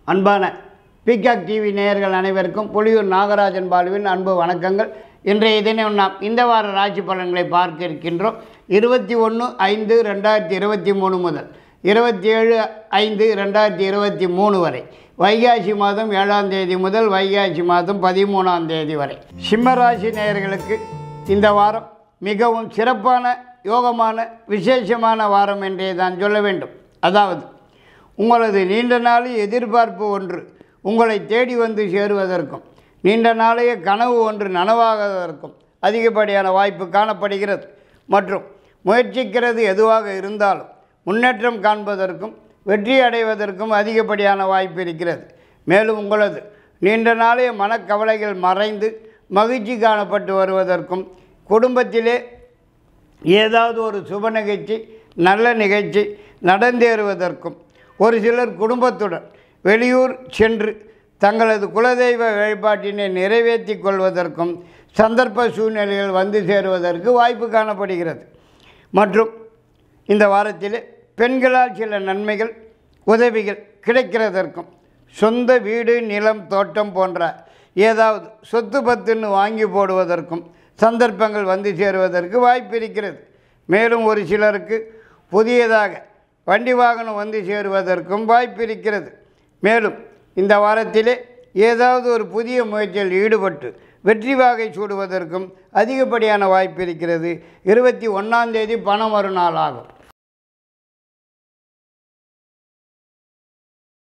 அன்பான peacock TV நேயர்கள் அனைவருக்கும் புலியூர் நாகராஜன் பாலுவின் அன்பு வணக்கங்கள் இன்றைய தினம் நாம் இந்த வார ராசி பலன்களை பார்க்க இருக்கின்றோம் இருபத்தி ஒன்று ஐந்து ரெண்டாயிரத்தி இருபத்தி மூணு முதல் இருபத்தி ஏழு ஐந்து ரெண்டாயிரத்தி இருபத்தி மூணு வரை வைகாசி மாதம் ஏழாம் தேதி முதல் வைகாசி மாதம் பதிமூணாம் தேதி வரை சிம்ம ராசி நேயர்களுக்கு இந்த வாரம் மிகவும் சிறப்பான யோகமான விசேஷமான வாரம் என்றே தான் சொல்ல வேண்டும் அதாவது உங்களது நீண்ட நாள் எதிர்பார்ப்பு ஒன்று உங்களை தேடி வந்து சேருவதற்கும் நீண்ட நாளைய கனவு ஒன்று நனவாகுவதற்கும் அதிகப்படியான வாய்ப்பு காணப்படுகிறது மற்றும் முயற்சிக்கிறது எதுவாக இருந்தாலும் முன்னேற்றம் காண்பதற்கும் வெற்றி அடைவதற்கும் அதிகப்படியான வாய்ப்பு இருக்கிறது மேலும் உங்களது நீண்ட நாளைய மனக்கவலைகள் மறைந்து மகிழ்ச்சி காணப்பட்டு வருவதற்கும் குடும்பத்திலே ஏதாவது ஒரு சுப நிகழ்ச்சி நல்ல நிகழ்ச்சி நடந்தேறுவதற்கும் ஒரு சிலர் குடும்பத்துடன் வெளியூர் சென்று தங்களது குலதெய்வ வழிபாட்டினை நிறைவேற்றி கொள்வதற்கும் சந்தர்ப்ப சூழ்நிலைகள் வந்து சேருவதற்கு வாய்ப்பு காணப்படுகிறது மற்றும் இந்த வாரத்தில் பெண்களால் சில நன்மைகள் உதவிகள் கிடைக்கிறதற்கும் சொந்த வீடு நிலம் தோட்டம் போன்ற ஏதாவது சொத்து பத்துன்னு வாங்கி போடுவதற்கும் சந்தர்ப்பங்கள் வந்து சேருவதற்கு வாய்ப்பு இருக்கிறது மேலும் ஒரு சிலருக்கு புதியதாக வண்டி வாகனம் வந்து சேருவதற்கும் வாய்ப்பு இருக்கிறது மேலும் இந்த வாரத்திலே ஏதாவது ஒரு புதிய முயற்சியில் ஈடுபட்டு வெற்றி வாகை சூடுவதற்கும் அதிகப்படியான வாய்ப்பு இருக்கிறது இருபத்தி ஒன்றாம் தேதி பணம் வரும் நாள் ஆகும்